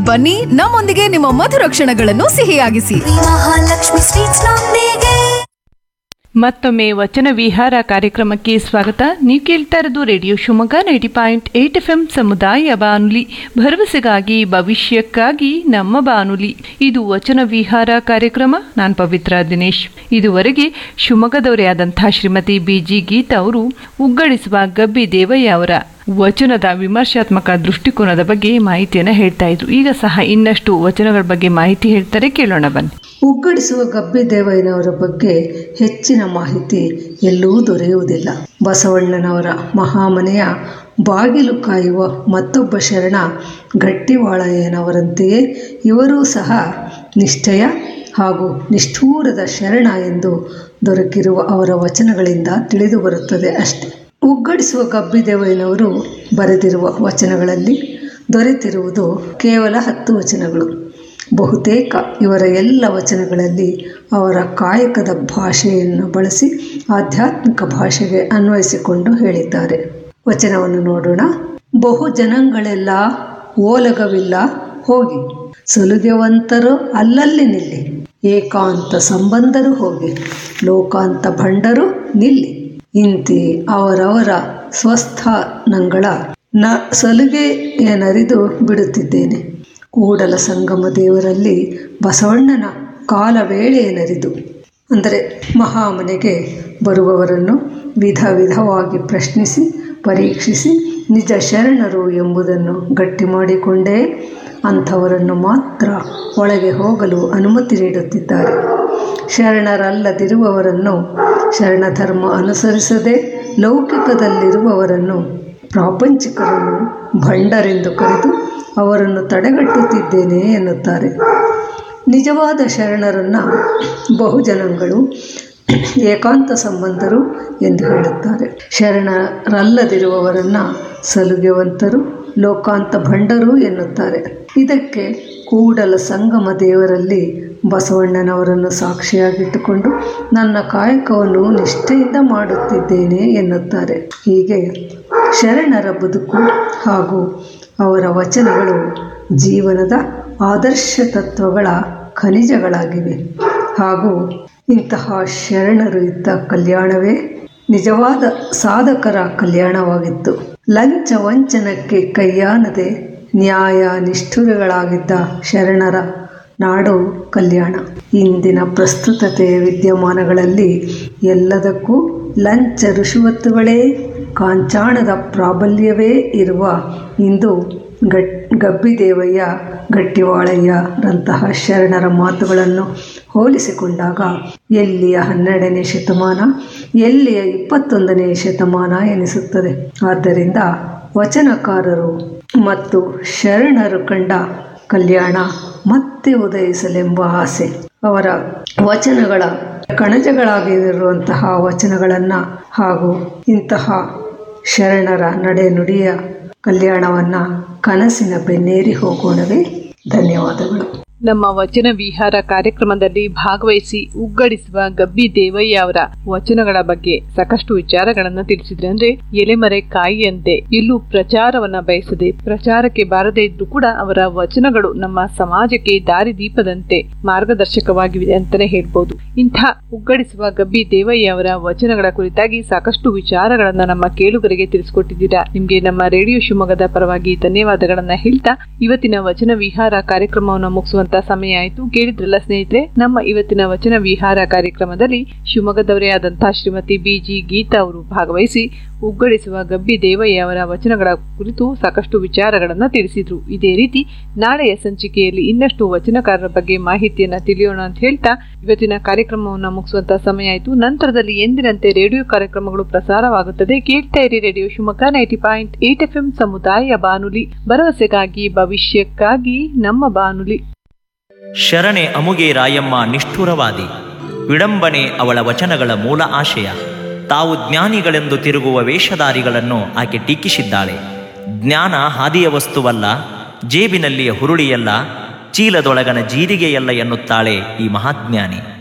ಬನ್ನಿ ನಮ್ಮೊಂದಿಗೆ ನಿಮ್ಮ ಮಧುರ ಕ್ಷಣಗಳನ್ನು ಸಿಹಿಯಾಗಿಸಿ ಮಹಾಲಕ್ಷ್ಮಿ ಸ್ವೀಟ್ಸ್ ನೊಂದಿಗೆ ಮತ್ತೊಮ್ಮೆ ವಚನ ವಿಹಾರ ಕಾರ್ಯಕ್ರಮಕ್ಕೆ ಸ್ವಾಗತ ನೀವು ಕೇಳ್ತಾ ಇರೋದು radio Shivamogga ninety point eight F M ಸಮುದಾಯ ಬಾನುಲಿ ಭರವಸೆಗಾಗಿ ಭವಿಷ್ಯಕ್ಕಾಗಿ ನಮ್ಮ ಬಾನುಲಿ ಇದು ವಚನ ವಿಹಾರ ಕಾರ್ಯಕ್ರಮ ನಾನು ಪವಿತ್ರ ದಿನೇಶ್ ಇದುವರೆಗೆ ಶಿವಮೊಗ್ಗದವರೇ ಆದಂತಹ ಶ್ರೀಮತಿ ಬಿ ಜಿ ಗೀತಾ ಅವರು ಉಗ್ಗಡಿಸುವ ಗಬ್ಬಿ ದೇವಯ್ಯ ಅವರ ವಚನದ ವಿಮರ್ಶಾತ್ಮಕ ದೃಷ್ಟಿಕೋನದ ಬಗ್ಗೆ ಮಾಹಿತಿಯನ್ನು ಹೇಳ್ತಾ ಇದ್ರು ಈಗ ಸಹ ಇನ್ನಷ್ಟು ವಚನಗಳ ಬಗ್ಗೆ ಮಾಹಿತಿ ಹೇಳ್ತಾರೆ ಕೇಳೋಣ ಬನ್ನಿ ಉಗ್ಗಡಿಸುವ ಗಬ್ಬಿ ದೇವಯ್ಯನವರ ಬಗ್ಗೆ ಹೆಚ್ಚಿನ ಮಾಹಿತಿ ಎಲ್ಲೂ ದೊರೆಯುವುದಿಲ್ಲ ಬಸವಣ್ಣನವರ ಮಹಾಮನೆಯ ಬಾಗಿಲು ಕಾಯುವ ಮತ್ತೊಬ್ಬ ಶರಣ ಗಟ್ಟಿವಾಳಯ್ಯನವರಂತೆಯೇ ಇವರೂ ಸಹ ನಿಷ್ಠೆಯ ಹಾಗೂ ನಿಷ್ಠೂರದ ಶರಣ ಎಂದು ದೊರಕಿರುವ ಅವರ ವಚನಗಳಿಂದ ತಿಳಿದು ಬರುತ್ತದೆ ಅಷ್ಟೆ ಉಗ್ಗಡಿಸುವ ಗಬ್ಬಿದೇವಯ್ಯನವರು ಬರೆದಿರುವ ವಚನಗಳಲ್ಲಿ ದೊರೆತಿರುವುದು ಕೇವಲ ಹತ್ತು ವಚನಗಳು ಬಹುತೇಕ ಇವರ ಎಲ್ಲ ವಚನಗಳಲ್ಲಿ ಅವರ ಕಾಯಕದ ಭಾಷೆಯನ್ನು ಬಳಸಿ ಆಧ್ಯಾತ್ಮಿಕ ಭಾಷೆಗೆ ಅನ್ವಯಿಸಿಕೊಂಡು ಹೇಳಿದ್ದಾರೆ ವಚನವನ್ನು ನೋಡೋಣ ಬಹು ಜನಗಳೆಲ್ಲ ಓಲಗವಿಲ್ಲ ಹೋಗಿ ಸಲುಗೆವಂತರು ಅಲ್ಲಲ್ಲಿ ನಿಲ್ಲಿ ಏಕಾಂತ ಸಂಬಂಧರು ಹೋಗಿ ಲೋಕಾಂತ ಭಂಡರು ನಿಲ್ಲಿ ಇಂತಿ ಅವರವರ ಸ್ವಸ್ಥಾನಗಳ ನ ಸಲುಗೆಯನರಿದು ಬಿಡುತ್ತಿದ್ದೇನೆ ಕೂಡಲ ಸಂಗಮ ದೇವರಲ್ಲಿ ಬಸವಣ್ಣನ ಕಾಲವೇಳೆಯನರಿದು ಅಂದರೆ ಮಹಾಮನೆಗೆ ಬರುವವರನ್ನು ವಿಧ ವಿಧವಾಗಿ ಪ್ರಶ್ನಿಸಿ ಪರೀಕ್ಷಿಸಿ ನಿಜ ಶರಣರು ಎಂಬುದನ್ನು ಗಟ್ಟಿ ಮಾಡಿಕೊಂಡೇ ಅಂಥವರನ್ನು ಮಾತ್ರ ಒಳಗೆ ಹೋಗಲು ಅನುಮತಿ ನೀಡುತ್ತಿದ್ದಾರೆ ಶರಣರಲ್ಲದಿರುವವರನ್ನು ಶರಣ ಧರ್ಮ ಅನುಸರಿಸದೆ ಲೌಕಿಕದಲ್ಲಿರುವವರನ್ನು ಪ್ರಾಪಂಚಿಕರನ್ನು ಭಂಡರೆಂದು ಕರೆದು ಅವರನ್ನು ತಡೆಗಟ್ಟುತ್ತಿದ್ದೇನೆ ಎನ್ನುತ್ತಾರೆ ನಿಜವಾದ ಶರಣರನ್ನು ಬಹುಜನಗಳು ಏಕಾಂತ ಸಂಬಂಧರು ಎಂದು ಹೇಳುತ್ತಾರೆ ಶರಣರಲ್ಲದಿರುವವರನ್ನು ಸಲುಗೆವಂತರು ಲೋಕಾಂತ ಭಂಡರು ಎನ್ನುತ್ತಾರೆ ಇದಕ್ಕೆ ಕೂಡಲ ಸಂಗಮ ದೇವರಲ್ಲಿ ಬಸವಣ್ಣನವರನ್ನು ಸಾಕ್ಷಿಯಾಗಿಟ್ಟುಕೊಂಡು ನನ್ನ ಕಾಯಕವನ್ನು ನಿಷ್ಠೆಯಿಂದ ಮಾಡುತ್ತಿದ್ದೇನೆ ಎನ್ನುತ್ತಾರೆ ಹೀಗೆ ಶರಣರ ಬದುಕು ಹಾಗೂ ಅವರ ವಚನಗಳು ಜೀವನದ ಆದರ್ಶ ತತ್ವಗಳ ಖನಿಜಗಳಾಗಿವೆ ಹಾಗೂ ಇಂತಹ ಶರಣರು ಇದ್ದ ಕಲ್ಯಾಣವೇ ನಿಜವಾದ ಸಾಧಕರ ಕಲ್ಯಾಣವಾಗಿತ್ತು ಲಂಚ ವಂಚನಕ್ಕೆ ಕೈಯಾನದೆ ನ್ಯಾಯ ನಿಷ್ಠುರಗಳಾಗಿದ್ದ ಶರಣರ ನಾಡು ಕಲ್ಯಾಣ ಇಂದಿನ ಪ್ರಸ್ತುತತೆಯ ವಿದ್ಯಮಾನಗಳಲ್ಲಿ ಎಲ್ಲದಕ್ಕೂ ಲಂಚ ಋಷುವತ್ತುಗಳೇ ಕಾಂಚಾಣದ ಪ್ರಾಬಲ್ಯವೇ ಇರುವ ಇಂದು ಗಟ್ ಗಬ್ಬಿದೇವಯ್ಯ ಗಟ್ಟಿವಾಳಯ್ಯರಂತಹ ಶರಣರ ಮಾತುಗಳನ್ನು ಹೋಲಿಸಿಕೊಂಡಾಗ ಎಲ್ಲಿಯ ಹನ್ನೆರಡನೇ ಶತಮಾನ ಎಲ್ಲಿಯ ಇಪ್ಪತ್ತೊಂದನೇ ಶತಮಾನ ಎನಿಸುತ್ತದೆ ಆದ್ದರಿಂದ ವಚನಕಾರರು ಮತ್ತು ಶರಣರು ಕಂಡ ಕಲ್ಯಾಣ ಮತ್ತೆ ಉದಯಿಸಲೆಂಬ ಆಸೆ ಅವರ ವಚನಗಳ ಕಣಜಗಳಾಗಿರುವಂತಹ ವಚನಗಳನ್ನು ಹಾಗೂ ಇಂತಹ ಶರಣರ ನಡೆನುಡಿಯ ಕಲ್ಯಾಣವನ್ನು ಕನಸಿನ ಬೆನ್ನೇರಿ ಹೋಗೋಣವೇ ಧನ್ಯವಾದಗಳು ನಮ್ಮ ವಚನ ವಿಹಾರ ಕಾರ್ಯಕ್ರಮದಲ್ಲಿ ಭಾಗವಹಿಸಿ ಉಗ್ಗಡಿಸುವ ಗಬ್ಬಿ ದೇವಯ್ಯ ಅವರ ವಚನಗಳ ಬಗ್ಗೆ ಸಾಕಷ್ಟು ವಿಚಾರಗಳನ್ನ ತಿಳಿಸಿದ್ರೆ ಅಂದ್ರೆ ಎಲೆಮರೆ ಕಾಯಿಯಂತೆ ಇಲ್ಲೂ ಪ್ರಚಾರವನ್ನ ಬಯಸದೆ ಪ್ರಚಾರಕ್ಕೆ ಬಾರದೇ ಇದ್ರೂ ಕೂಡ ಅವರ ವಚನಗಳು ನಮ್ಮ ಸಮಾಜಕ್ಕೆ ದಾರಿದೀಪದಂತೆ ಮಾರ್ಗದರ್ಶಕವಾಗಿವೆ ಅಂತಾನೆ ಹೇಳ್ಬೋದು ಇಂಥ ಉಗ್ಗಡಿಸುವ ಗಬ್ಬಿ ದೇವಯ್ಯ ಅವರ ವಚನಗಳ ಕುರಿತಾಗಿ ಸಾಕಷ್ಟು ವಿಚಾರಗಳನ್ನ ನಮ್ಮ ಕೇಳುಗರಿಗೆ ತಿಳಿಸ್ಕೊಟ್ಟಿದ್ದೀರಾ ನಿಮ್ಗೆ ನಮ್ಮ ರೇಡಿಯೋ ಶಿವಮೊಗ್ಗದ ಪರವಾಗಿ ಧನ್ಯವಾದಗಳನ್ನ ಹೇಳ್ತಾ ಇವತ್ತಿನ ವಚನ ವಿಹಾರ ಕಾರ್ಯಕ್ರಮವನ್ನು ಮುಗಿಸುವಂತ ಸಮಯ ಆಯಿತು ಕೇಳಿದ್ರಲ್ಲ ಸ್ನೇಹಿತರೆ ನಮ್ಮ ಇವತ್ತಿನ ವಚನ ವಿಹಾರ ಕಾರ್ಯಕ್ರಮದಲ್ಲಿ ಶಿವಮೊಗ್ಗದವರೇ ಆದಂತಹ ಶ್ರೀಮತಿ ಬಿ ಜಿ ಗೀತಾ ಅವರು ಭಾಗವಹಿಸಿ ಉಗ್ಗಡಿಸುವ ಗಬ್ಬಿ ದೇವಯ್ಯ ಅವರ ವಚನಗಳ ಕುರಿತು ಸಾಕಷ್ಟು ವಿಚಾರಗಳನ್ನ ತಿಳಿಸಿದ್ರು ಇದೇ ರೀತಿ ನಾಳೆಯ ಸಂಚಿಕೆಯಲ್ಲಿ ಇನ್ನಷ್ಟು ವಚನಕಾರರ ಬಗ್ಗೆ ಮಾಹಿತಿಯನ್ನ ತಿಳಿಯೋಣ ಅಂತ ಹೇಳ್ತಾ ಇವತ್ತಿನ ಕಾರ್ಯಕ್ರಮವನ್ನು ಮುಗಿಸುವಂತ ಸಮಯ ಆಯಿತು ನಂತರದಲ್ಲಿ ಎಂದಿನಂತೆ ರೇಡಿಯೋ ಕಾರ್ಯಕ್ರಮಗಳು ಪ್ರಸಾರವಾಗುತ್ತದೆ ಕೇಳ್ತಾ ಇರಿ radio Shivamogga ninety point eight F M ಸಮುದಾಯ ಬಾನುಲಿ ಭರವಸೆಗಾಗಿ ಭವಿಷ್ಯಕ್ಕಾಗಿ ನಮ್ಮ ಬಾನುಲಿ ಶರಣೆ ಅಮುಗೆ ರಾಯಮ್ಮ ನಿಷ್ಠುರವಾದಿ ವಿಡಂಬನೆ ಅವಳ ವಚನಗಳ ಮೂಲ ಆಶಯ ತಾವು ಜ್ಞಾನಿಗಳೆಂದು ತಿರುಗುವ ವೇಷಧಾರಿಗಳನ್ನು ಆಕೆ ಟೀಕಿಸಿದ್ದಾಳೆ ಜ್ಞಾನ ಹಾದಿಯ ವಸ್ತುವಲ್ಲ ಜೇಬಿನಲ್ಲಿಯ ಹುರುಳಿಯಲ್ಲ ಚೀಲದೊಳಗನ ಜೀರಿಗೆಯಲ್ಲ ಎನ್ನುತ್ತಾಳೆ ಈ ಮಹಾಜ್ಞಾನಿ